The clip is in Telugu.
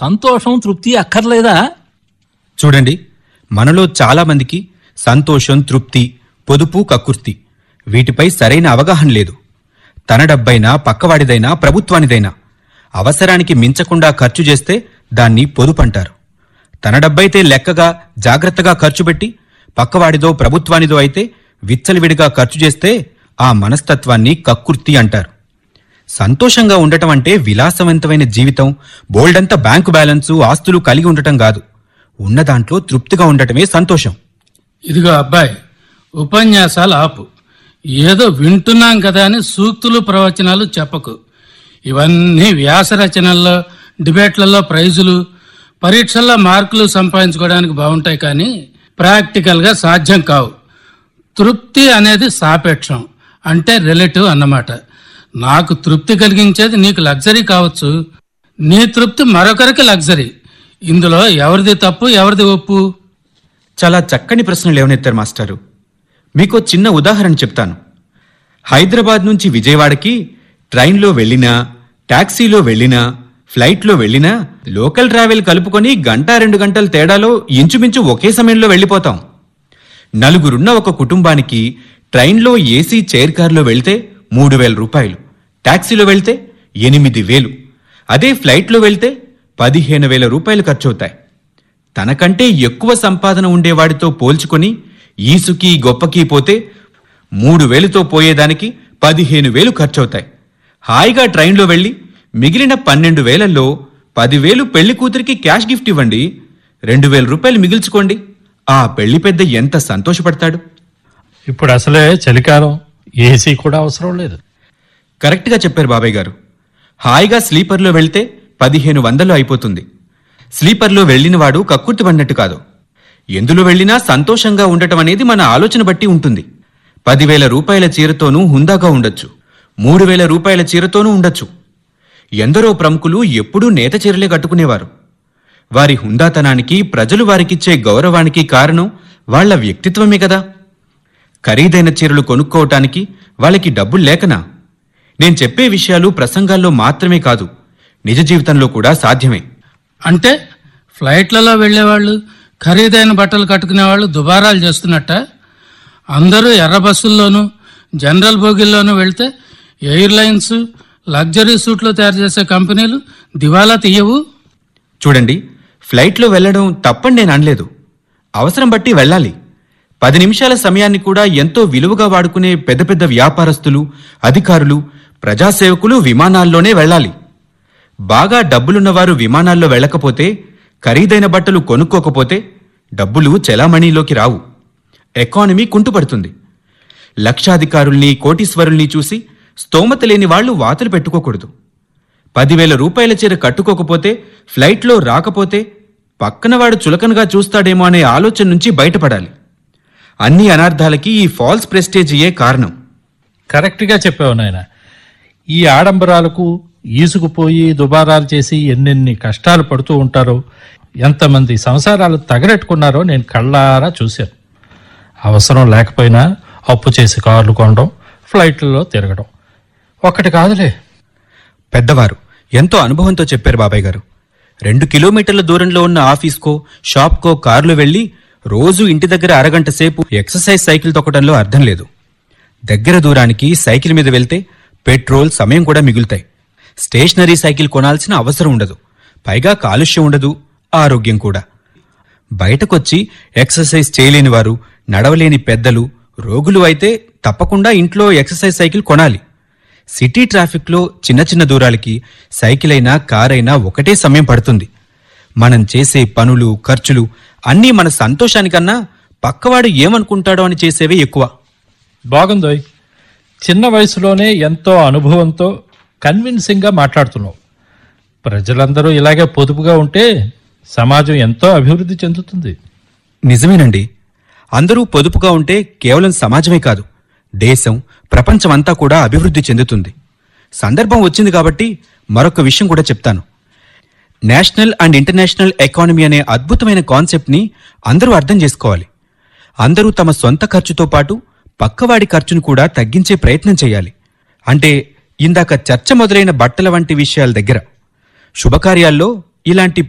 సంతోషం తృప్తి అక్కర్లేదా చూడండి మనలో చాలా మందికి సంతోషం తృప్తి పొదుపు కక్కుర్తి వీటిపై సరైన అవగాహన లేదు తన డబ్బైనా పక్కవాడిదైనా ప్రభుత్వానిదైనా అవసరానికి మించకుండా ఖర్చు చేస్తే దాన్ని పొదుపంటారు తన డబ్బైతే లెక్కగా జాగ్రత్తగా ఖర్చు పెట్టి పక్కవాడిదో ప్రభుత్వానిదో అయితే విచ్చలవిడిగా ఖర్చు చేస్తే ఆ మనస్తత్వాన్ని కక్కుర్తి అంటారు సంతోషంగా ఉండటం అంటే విలాసవంతమైన జీవితం బోల్డంత బ్యాంకు బ్యాలెన్సు ఆస్తులు కలిగి ఉండటం కాదు ఉన్న దాంట్లో తృప్తిగా ఉండటమే సంతోషం ఇదిగో అబ్బాయి ఉపన్యాసాలు ఆపు ఏదో వింటున్నాం కదా అని సూక్తులు ప్రవచనాలు చెప్పకు ఇవన్నీ వ్యాస రచనల్లో డిబేట్లలో ప్రైజులు పరీక్షల్లో మార్కులు సంపాదించుకోవడానికి బాగుంటాయి కానీ ప్రాక్టికల్గా సాధ్యం కావు తృప్తి అనేది సాపేక్షం అంటే రిలేటివ్ అన్నమాట నాకు తృప్తి కలిగించేది నీకు లగ్జరీ కావచ్చు నీ తృప్తి మరొకరికి లగ్జరీ ఇందులో ఎవరిది తప్పు ఎవరిది ఒప్పు చాలా చక్కని ప్రశ్నలు లేవనెత్తారు మాస్టారు మీకు చిన్న ఉదాహరణ చెప్తాను హైదరాబాద్ నుంచి విజయవాడకి ట్రైన్లో వెళ్ళినా టాక్సీలో వెళ్ళినా ఫ్లైట్లో వెళ్ళినా లోకల్ ట్రావెల్ కలుపుకొని గంట రెండు గంటల తేడాలో ఇంచుమించు ఒకే సమయంలో వెళ్ళిపోతాం నలుగురున్న ఒక కుటుంబానికి ట్రైన్లో ఏసీ చైర్ కార్లో వెళ్తే మూడు వేల రూపాయలు టాక్సీలో వెళ్తే ఎనిమిది వేలు అదే ఫ్లైట్లో వెళ్తే పదిహేను వేల రూపాయలు ఖర్చవుతాయి తనకంటే ఎక్కువ సంపాదన ఉండేవాడితో పోల్చుకొని ఈసుకి గొప్పకి పోతే మూడు వేలుతో పోయేదానికి పదిహేను వేలు ఖర్చవుతాయి హాయిగా ట్రైన్లో వెళ్ళి మిగిలిన పన్నెండు వేలల్లో పదివేలు పెళ్లి కూతురికి క్యాష్ గిఫ్ట్ ఇవ్వండి రెండు వేల రూపాయలు మిగిల్చుకోండి ఆ పెళ్లి పెద్ద ఎంత సంతోషపడతాడు ఇప్పుడు అసలే చలికాలం ఏసీ కూడా అవసరం లేదు కరెక్ట్గా చెప్పారు బాబాయ్ గారు హాయిగా స్లీపర్లో వెళ్తే పదిహేను వందలు అయిపోతుంది స్లీపర్లో వెళ్ళినవాడు కక్కుర్తి పడినట్టు కాదు ఎందులో వెళ్ళినా సంతోషంగా ఉండటం అనేది మన ఆలోచన బట్టి ఉంటుంది పదివేల రూపాయల చీరతోనూ హుందాగా ఉండొచ్చు మూడు వేల రూపాయల చీరతోనూ ఉండొచ్చు ఎందరో ప్రముఖులు ఎప్పుడూ నేత చీరలే కట్టుకునేవారు వారి హుందాతనానికి ప్రజలు వారికిచ్చే గౌరవానికి కారణం వాళ్ళ వ్యక్తిత్వమే కదా ఖరీదైన చీరలు కొనుక్కోవటానికి వాళ్ళకి డబ్బులు లేకనా నేను చెప్పే విషయాలు ప్రసంగాల్లో మాత్రమే కాదు నిజ జీవితంలో కూడా సాధ్యమే అంటే ఫ్లైట్లలో వెళ్ళేవాళ్ళు ఖరీదైన బట్టలు కట్టుకునే వాళ్ళు దుబారాలు చేస్తున్నట్ట అందరూ ఎర్ర బస్సుల్లోనూ జనరల్ బోగిల్లోనూ వెళ్తే ఎయిర్లైన్స్ లగ్జరీ సూట్లు తయారు చేసే కంపెనీలు దివాలా తీయవు చూడండి ఫ్లైట్లో వెళ్ళడం తప్పని నేను అనలేదు అవసరం బట్టి వెళ్ళాలి పది నిమిషాల సమయాన్ని కూడా ఎంతో విలువగా వాడుకునే పెద్ద పెద్ద వ్యాపారస్తులు అధికారులు ప్రజాసేవకులు విమానాల్లోనే వెళ్ళాలి బాగా డబ్బులున్నవారు విమానాల్లో వెళ్ళకపోతే ఖరీదైన బట్టలు కొనుక్కోకపోతే డబ్బులు చెలామణిలోకి రావు ఎకానమీ కుంటుపడుతుంది లక్షాధికారుల్ని కోటీశ్వరుల్ని చూసి స్తోమత లేని వాళ్ళు వాతలు పెట్టుకోకూడదు పదివేల రూపాయల చీర కట్టుకోకపోతే ఫ్లైట్లో రాకపోతే పక్కనవాడు చులకనగా చూస్తాడేమో అనే ఆలోచన నుంచి బయటపడాలి అన్ని అనార్థాలకి ఈ ఫాల్స్ ప్రెస్టేజియే కారణం కరెక్ట్గా చెప్పావు నాయన ఈ ఆడంబరాలకు ఈసుకుపోయి దుబారాలు చేసి ఎన్నెన్ని కష్టాలు పడుతూ ఉంటారో ఎంతమంది సంసారాలు తగలెట్టుకున్నారో నేను కళ్ళారా చూశాను అవసరం లేకపోయినా అప్పు చేసి కార్లు కొనడం ఫ్లైట్లలో తిరగడం ఒక్కటి కాదులే పెద్దవారు ఎంతో అనుభవంతో చెప్పారు బాబాయ్ గారు రెండు కిలోమీటర్ల దూరంలో ఉన్న ఆఫీస్కో షాప్కో కారులో వెళ్లి రోజు ఇంటి దగ్గర అరగంట సేపు ఎక్సర్సైజ్ సైకిల్ తొక్కడంలో అర్థం లేదు దగ్గర దూరానికి సైకిల్ మీద వెళ్తే పెట్రోల్ సమయం కూడా మిగులుతాయి స్టేషనరీ సైకిల్ కొనాల్సిన అవసరం ఉండదు పైగా కాలుష్యం ఉండదు ఆరోగ్యం కూడా బయటకొచ్చి ఎక్సర్సైజ్ చేయలేని వారు నడవలేని పెద్దలు రోగులు అయితే తప్పకుండా ఇంట్లో ఎక్సర్సైజ్ సైకిల్ కొనాలి సిటీ ట్రాఫిక్లో చిన్న చిన్న దూరాలకి సైకిల్ అయినా కారైనా ఒకటే సమయం పడుతుంది మనం చేసే పనులు ఖర్చులు అన్నీ మన సంతోషానికన్నా పక్కవాడు ఏమనుకుంటాడో అని చేసేవే ఎక్కువ బాగుందోయ్ చిన్న వయసులోనే ఎంతో అనుభవంతో కన్విన్సింగ్గా మాట్లాడుతున్నావు ప్రజలందరూ ఇలాగే పొదుపుగా ఉంటే సమాజం ఎంతో అభివృద్ధి చెందుతుంది నిజమేనండి అందరూ పొదుపుగా ఉంటే కేవలం సమాజమే కాదు దేశం ప్రపంచమంతా కూడా అభివృద్ధి చెందుతుంది సందర్భం వచ్చింది కాబట్టి మరొక విషయం కూడా చెప్తాను నేషనల్ అండ్ ఇంటర్నేషనల్ ఎకానమీ అనే అద్భుతమైన కాన్సెప్ట్ని అందరూ అర్థం చేసుకోవాలి అందరూ తమ సొంత ఖర్చుతో పాటు పక్కవాడి ఖర్చును కూడా తగ్గించే ప్రయత్నం చేయాలి అంటే ఇందాక చర్చ మొదలైన బట్టల వంటి విషయాల దగ్గర శుభకార్యాల్లో ఇలాంటి